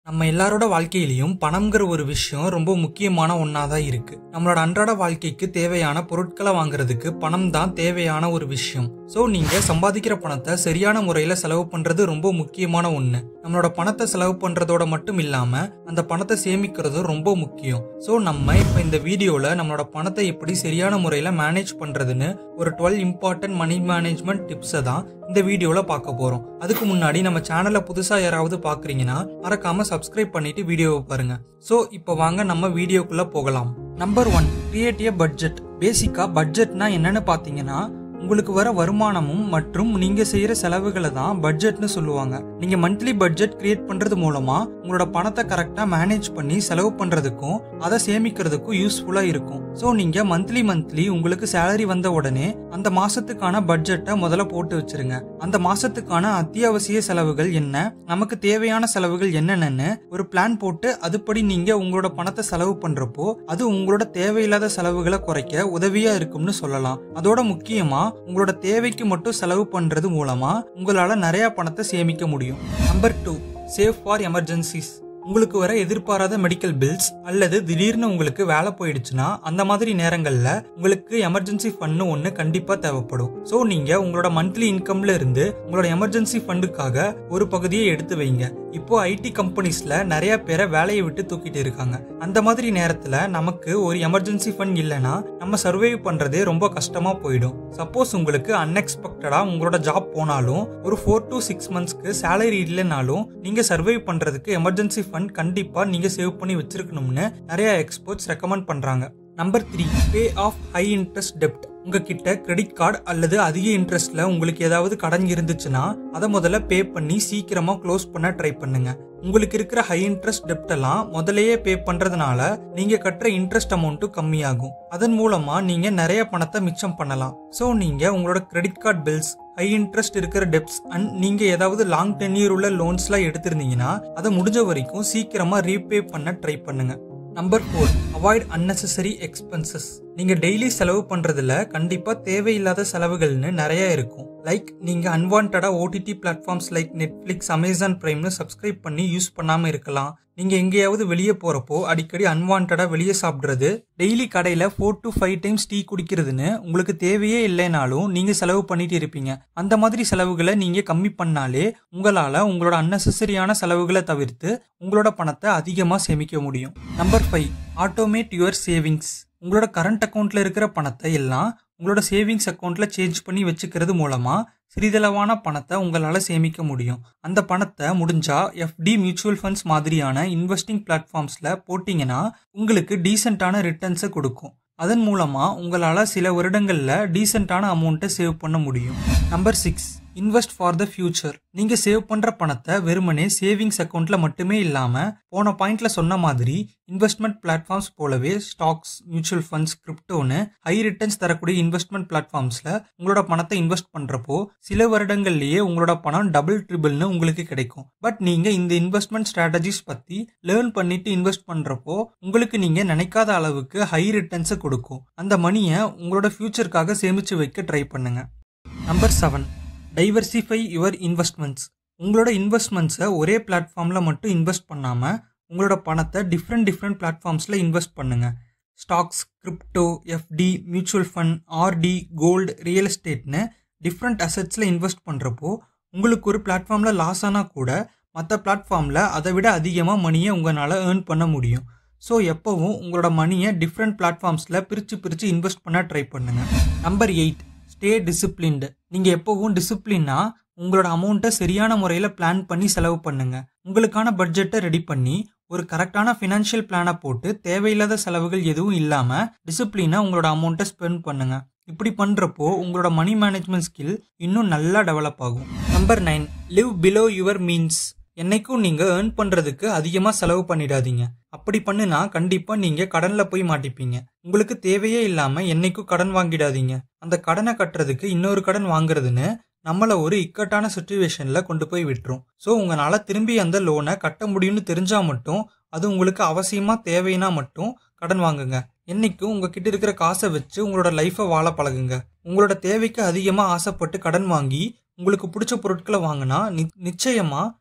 நம்ம எல்லாரோட வாழ்க்கையிலையும் பணம்ங்கிற ஒரு விஷயம் ரொம்ப முக்கியமான ஒன்றா தான் இருக்கு நம்மளோட அன்றாட வாழ்க்கைக்கு தேவையான பொருட்களை வாங்குறதுக்கு பணம் தான் தேவையான ஒரு விஷயம் ஸோ நீங்க சம்பாதிக்கிற பணத்தை சரியான முறையில் செலவு பண்றது ரொம்ப முக்கியமான ஒன்று நம்மளோட பணத்தை செலவு பண்றதோட மட்டும் இல்லாம அந்த பணத்தை சேமிக்கிறதும் ரொம்ப முக்கியம் ஸோ நம்ம இப்போ இந்த வீடியோவில் நம்மளோட பணத்தை எப்படி சரியான முறையில் மேனேஜ் பண்றதுன்னு ஒரு டுவெல் இம்பார்ட்டன்ட் மணி மேனேஜ்மெண்ட் டிப்ஸை தான் இந்த வீடியோவில் பார்க்க போகிறோம் அதுக்கு முன்னாடி நம்ம சேனலை புதுசாக யாராவது பார்க்குறீங்கன்னா மறக்காம சப்ஸ்கிரைப் பண்ணிட்டு வீடியோவை பாருங்க ஸோ இப்போ வாங்க நம்ம வீடியோக்குள்ளே போகலாம் number one create a budget பேசிக்காக பட்ஜெட்னா என்னன்னு பார்த்தீங்கன்னா உங்களுக்கு வர வருமானமும் மற்றும் நீங்க செய்யற செலவுகளை தான் பட்ஜெட்னு சொல்லுவாங்க நீங்க மந்த்லி பட்ஜெட் கிரியேட் பண்றது மூலமா உங்களோட பணத்தை கரெக்டா மேனேஜ் பண்ணி செலவு பண்றதுக்கும் அதை சேமிக்கிறதுக்கும் யூஸ்ஃபுல்லா இருக்கும் ஸோ நீங்க மந்த்லி மந்த்லி உங்களுக்கு சேலரி வந்த உடனே அந்த மாசத்துக்கான பட்ஜெட்டை முதல்ல போட்டு வச்சிருங்க அந்த மாசத்துக்கான அத்தியாவசிய செலவுகள் என்ன நமக்கு தேவையான செலவுகள் என்னென்னு ஒரு பிளான் போட்டு அதுபடி நீங்க உங்களோட பணத்தை செலவு பண்றப்போ அது உங்களோட தேவையில்லாத செலவுகளை குறைக்க உதவியா இருக்கும்னு சொல்லலாம் அதோட முக்கியமா உங்களோட தேவைக்கு மட்டும் செலவு பண்றது மூலமா உங்களால நிறைய பணத்தை சேமிக்க முடியும் number two save for emergencies உங்களுக்கு வர எதிர்பாராத மெடிக்கல் பில்ஸ் அல்லது திடீர்னு உங்களுக்கு வேலை போயிடுச்சுன்னா அந்த மாதிரி நேரங்கள்ல உங்களுக்கு எமர்ஜென்சி ஃபண்ட் ஒன்று கண்டிப்பா தேவைப்படும் ஸோ நீங்க உங்களோட மந்த்லி இன்கம்ல இருந்து உங்களோட எமர்ஜென்சி ஃபண்டுக்காக ஒரு பகுதியை எடுத்து வைங்க இப்போ ஐடி கம்பெனிஸ்ல நிறைய பேரை வேலையை விட்டு தூக்கிட்டு இருக்காங்க அந்த மாதிரி நேரத்துல நமக்கு ஒரு எமர்ஜென்சி ஃபண்ட் இல்லைன்னா நம்ம சர்வைவ் பண்றதே ரொம்ப கஷ்டமா போயிடும் சப்போஸ் உங்களுக்கு அன்எக்ஸ்பெக்டடா உங்களோட ஜாப் போனாலும் ஒரு ஃபோர் டு சிக்ஸ் மந்த்ஸ்க்கு சேலரி இல்லைனாலும் நீங்க சர்வைவ் பண்றதுக்கு எமர்ஜென்சி ஃபண்ட் கண்டிப்பா நீங்க சேவ் பண்ணி வச்சிருக்கணும்னு நிறைய எக்ஸ்பர்ட்ஸ் ரெக்கமெண்ட் பண்றாங்க number three pay off high interest டெப்ட் உங்ககிட்ட கிரெடிட் கார்டு அல்லது அதிக இன்ட்ரெஸ்ட்ல உங்களுக்கு ஏதாவது கடன் இருந்துச்சுன்னா அதை முதல்ல பே பண்ணி சீக்கிரமா க்ளோஸ் பண்ண ட்ரை பண்ணுங்க உங்களுக்கு இருக்கிற ஹை இன்ட்ரெஸ்ட் டெப்ட் எல்லாம் முதலையே பே பண்றதுனால நீங்க கட்டுற இன்ட்ரெஸ்ட் அமௌண்ட்டும் கம்மியாகும் அதன் மூலமா நீங்க நிறைய பணத்தை மிச்சம் பண்ணலாம் ஸோ நீங்க உங்களோட credit card bills high interest இருக்கிற டெப்ட்ஸ் அண்ட் நீங்க ஏதாவது லாங் டென்யூர் உள்ள லோன்ஸ்லாம் எடுத்திருந்தீங்கன்னா அதை முடிஞ்ச வரைக்கும் சீக்கிரமா ரீபே பண்ண ட்ரை பண்ணுங்க number four avoid unnecessary expenses நீங்க டெய்லி செலவு பண்றதுல கண்டிப்பா தேவையில்லாத செலவுகள்னு நிறைய இருக்கும் லைக் நீங்க அன்வான்டா OTT platforms like Netflix Amazon பிரைம்னு சப்ஸ்கிரைப் பண்ணி யூஸ் பண்ணாம இருக்கலாம் நீங்க எங்கேயாவது வெளியே போறப்போ அடிக்கடி அன்வான்டா வெளியே சாப்பிடுறது டெய்லி கடையில four to five times tea குடிக்கிறதுன்னு உங்களுக்கு தேவையே இல்லைனாலும் நீங்க செலவு பண்ணிட்டு இருப்பீங்க அந்த மாதிரி செலவுகளை நீங்க கம்மி பண்ணாலே உங்களால உங்களோட அன்னெசரியான செலவுகளை தவிர்த்து உங்களோட பணத்தை அதிகமா சேமிக்க முடியும் number five automate your savings உங்களோட கரண்ட் அக்கௌண்ட்ல இருக்கிற பணத்தை எல்லாம் உங்களோட சேவிங்ஸ் அக்கௌண்ட்ல சேஞ்ச் பண்ணி வச்சுக்கிறது மூலமா சிறிதளவான பணத்தை உங்களால் சேமிக்க முடியும் அந்த பணத்தை முடிஞ்சா எஃப்டி மியூச்சுவல் ஃபண்ட்ஸ் மாதிரியான இன்வெஸ்டிங் பிளாட்ஃபார்ம்ஸில் போட்டிங்கன்னா உங்களுக்கு டீசெண்டான ரிட்டர்ன்ஸை கொடுக்கும் அதன் மூலமாக உங்களால் சில வருடங்களில் டீசெண்டான அமௌண்ட்டை சேவ் பண்ண முடியும் number six invest for the future நீங்க சேவ் பண்ற பணத்தை வெறுமனே சேவிங்ஸ் அக்கௌண்ட்ல மட்டுமே இல்லாம போன பாயிண்ட்ல சொன்ன மாதிரி இன்வெஸ்ட்மெண்ட் பிளாட்ஃபார்ம்ஸ் போலவே ஸ்டாக்ஸ் மியூச்சுவல் ஃபண்ட்ஸ் கிரிப்டோன்னு ஹை ரிட்டர்ன்ஸ் தரக்கூடிய இன்வெஸ்ட்மெண்ட் பிளாட்ஃபார்ம்ஸ்ல உங்களோட பணத்தை இன்வெஸ்ட் பண்றப்போ சில வருடங்கள்லயே உங்களோட பணம் டபுள் ட்ரிபிள்னு உங்களுக்கு கிடைக்கும் பட் நீங்க இந்த இன்வெஸ்ட்மெண்ட் ஸ்ட்ராட்டஜிஸ் பத்தி லேர்ன் பண்ணிட்டு இன்வெஸ்ட் பண்றப்போ உங்களுக்கு நீங்க நினைக்காத அளவுக்கு ஹை ரிட்டர்ன்ஸை கொடுக்கும் அந்த மணியை உங்களோட ஃபியூச்சருக்காக சேமிச்சு வைக்க ட்ரை பண்ணுங்க number seven diversify your investments உங்களோட இன்வெஸ்ட்மெண்ட்ஸை ஒரே பிளாட்ஃபார்மில் மட்டும் இன்வெஸ்ட் பண்ணாமல் உங்களோட பணத்தை டிஃப்ரெண்ட் டிஃப்ரெண்ட் பிளாட்ஃபார்ம்ஸில் இன்வெஸ்ட் பண்ணுங்கள் stocks crypto FD mutual fund RD gold real எஸ்டேட்னு டிஃப்ரெண்ட் அசட்ஸில் இன்வெஸ்ட் பண்ணுறப்போ உங்களுக்கு ஒரு பிளாட்ஃபார்மில் லாஸ் ஆனால் கூட மற்ற பிளாட்ஃபார்மில் அதை விட அதிகமாக மணியை உங்களால் ஏர்ன் பண்ண முடியும் ஸோ எப்போவும் உங்களோட மணியை டிஃப்ரெண்ட் பிளாட்ஃபார்ம்ஸில் பிரித்து பிரித்து இன்வெஸ்ட் பண்ண ட்ரை பண்ணுங்கள் நம்பர் எயிட் ஸ்டே டிசிப்ளின்டு நீங்கள் எப்போவும் டிசிப்ளினா உங்களோட அமௌண்ட்டை சரியான முறையில் பிளான் பண்ணி செலவு பண்ணுங்க உங்களுக்கான பட்ஜெட்டை ரெடி பண்ணி ஒரு கரெக்டான ஃபினான்ஷியல் பிளானை போட்டு தேவையில்லாத செலவுகள் எதுவும் இல்லாமல் டிசிப்ளினாக உங்களோட அமௌண்ட்டை ஸ்பெண்ட் பண்ணுங்க இப்படி பண்ணுறப்போ உங்களோட மணி மேனேஜ்மெண்ட் ஸ்கில் இன்னும் நல்லா டெவலப் ஆகும் number nine live below your means என்னைக்கும் நீங்க ஏர்ன் பண்றதுக்கு அதிகமா செலவு பண்ணிடாதீங்க அப்படி பண்ணுனா கண்டிப்பா நீங்க கடன்ல போய் மாட்டிப்பீங்க உங்களுக்கு தேவையே இல்லாம என்னைக்கும் கடன் வாங்கிடாதீங்க அந்த கடனை கட்டுறதுக்கு இன்னொரு கடன் வாங்குறதுன்னு நம்மள ஒரு இக்கட்டான சுச்சுவேஷன்ல கொண்டு போய் விட்டுரும் ஸோ உங்களால திரும்பி அந்த லோனை கட்ட முடியும்னு தெரிஞ்சா மட்டும் அது உங்களுக்கு அவசியமா தேவைன்னா மட்டும் கடன் வாங்குங்க என்னைக்கும் உங்ககிட்ட இருக்கிற காசை வச்சு உங்களோட லைஃப்பை வாழ பழகுங்க உங்களோட தேவைக்கு அதிகமாக ஆசைப்பட்டு கடன் வாங்கி உங்களுக்கு பிடிச்ச பொருட்களை வாங்கினா நி- நிச்சயமா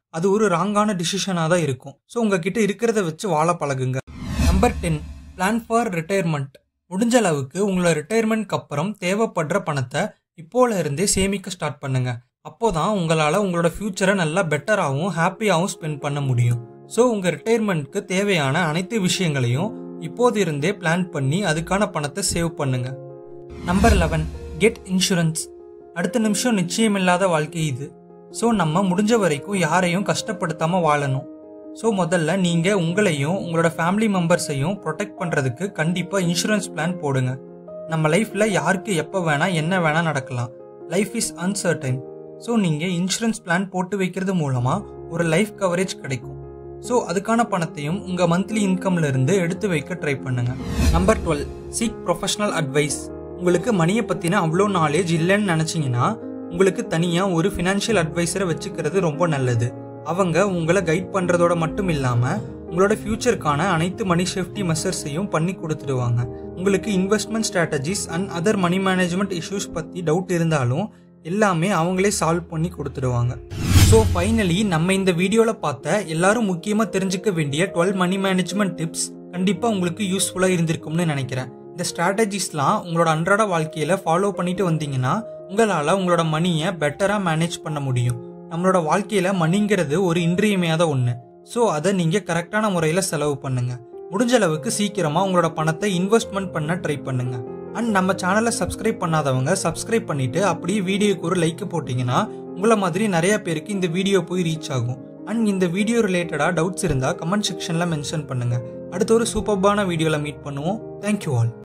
அது ஒரு ராங்கான டிசிஷனாக தான் இருக்கும் ஸோ உங்ககிட்ட இருக்கிறத வச்சு வாழ பழகுங்க number ten plan for retirement முடிஞ்ச அளவுக்கு உங்களோட ரிட்டையர்மெண்ட்க்கு அப்புறம் தேவைப்படுற பணத்தை இப்போல இருந்தே சேமிக்க ஸ்டார்ட் பண்ணுங்க அப்போதான் உங்களால் உங்களோட ஃப்யூச்சரை நல்லா பெட்டராகவும் ஹாப்பியாகவும் ஸ்பெண்ட் பண்ண முடியும் ஸோ உங்கள் ரிட்டையர்மெண்ட்க்கு தேவையான அனைத்து விஷயங்களையும் இப்போது இருந்தே பிளான் பண்ணி அதுக்கான பணத்தை சேவ் பண்ணுங்க நம்பர் லெவன் கெட் இன்சூரன்ஸ் அடுத்த நிமிஷம் நிச்சயமில்லாத வாழ்க்கை இது ஸோ நம்ம முடிஞ்ச வரைக்கும் யாரையும் கஷ்டப்படுத்தாமல் வாழணும் ஸோ முதல்ல நீங்கள் உங்களையும் உங்களோட ஃபேமிலி மெம்பர்ஸையும் ப்ரொடெக்ட் பண்ணுறதுக்கு கண்டிப்பாக இன்சூரன்ஸ் பிளான் போடுங்க நம்ம லைஃப்பில் யாருக்கு எப்போ வேணால் என்ன வேணால் நடக்கலாம் லைஃப் இஸ் அன்சர்டைன் ஸோ நீங்கள் இன்சூரன்ஸ் பிளான் போட்டு வைக்கிறது மூலமாக ஒரு லைஃப் கவரேஜ் கிடைக்கும் ஸோ அதுக்கான பணத்தையும் உங்கள் மந்த்லி இன்கம்ல இருந்து எடுத்து வைக்க ட்ரை பண்ணுங்க number twelve seek professional advice உங்களுக்கு மணியை பற்றின அவ்வளோ நாலேஜ் இல்லைன்னு நினச்சிங்கன்னா உங்களுக்கு தனியாக ஒரு ஃபினான்ஷியல் அட்வைசரை வச்சுக்கிறது ரொம்ப நல்லது அவங்க உங்களை கைட் பண்ணுறதோட மட்டும் இல்லாமல் உங்களோட ஃபியூச்சருக்கான அனைத்து மணி சேஃப்டி மெஷர்ஸையும் பண்ணி கொடுத்துடுவாங்க உங்களுக்கு investment strategies and other money management issues பற்றி டவுட் இருந்தாலும் எல்லாமே அவங்களே சால்வ் பண்ணி கொடுத்துடுவாங்க ஸோ ஃபைனலி நம்ம இந்த வீடியோவில் பார்த்த எல்லாரும் முக்கியமாக தெரிஞ்சுக்க வேண்டிய டுவெல் மணி மேனேஜ்மெண்ட் டிப்ஸ் கண்டிப்பாக உங்களுக்கு யூஸ்ஃபுல்லாக இருந்திருக்கும்னு நினைக்கிறேன் இந்த ஸ்ட்ராட்டஜிஸ்லாம் உங்களோட அன்றாட வாழ்க்கையில் ஃபாலோ பண்ணிட்டு வந்தீங்கன்னா உங்களால் உங்களோட மணியை பெட்டராக மேனேஜ் பண்ண முடியும் நம்மளோட வாழ்க்கையில் மணிங்கிறது ஒரு இன்றியமையாத ஒன்று ஸோ அதை நீங்கள் கரெக்டான முறையில் செலவு பண்ணுங்க முடிஞ்ச அளவுக்கு சீக்கிரமாக உங்களோட பணத்தை இன்வெஸ்ட்மெண்ட் பண்ண ட்ரை பண்ணுங்க அண்ட் நம்ம சேனலை சப்ஸ்கிரைப் பண்ணாதவங்க சப்ஸ்கிரைப் பண்ணிட்டு அப்படியே வீடியோக்கு ஒரு லைக் போட்டிங்கன்னா உங்களை மாதிரி நிறைய பேருக்கு இந்த வீடியோ போய் ரீச் ஆகும் அண்ட் இந்த வீடியோ ரிலேட்டடாக டவுட்ஸ் இருந்தால் கமெண்ட் செக்ஷனில் மென்ஷன் பண்ணுங்க அடுத்த ஒரு சூப்பர்பான வீடியோவில் மீட் பண்ணுவோம் தேங்க்யூ ஆல்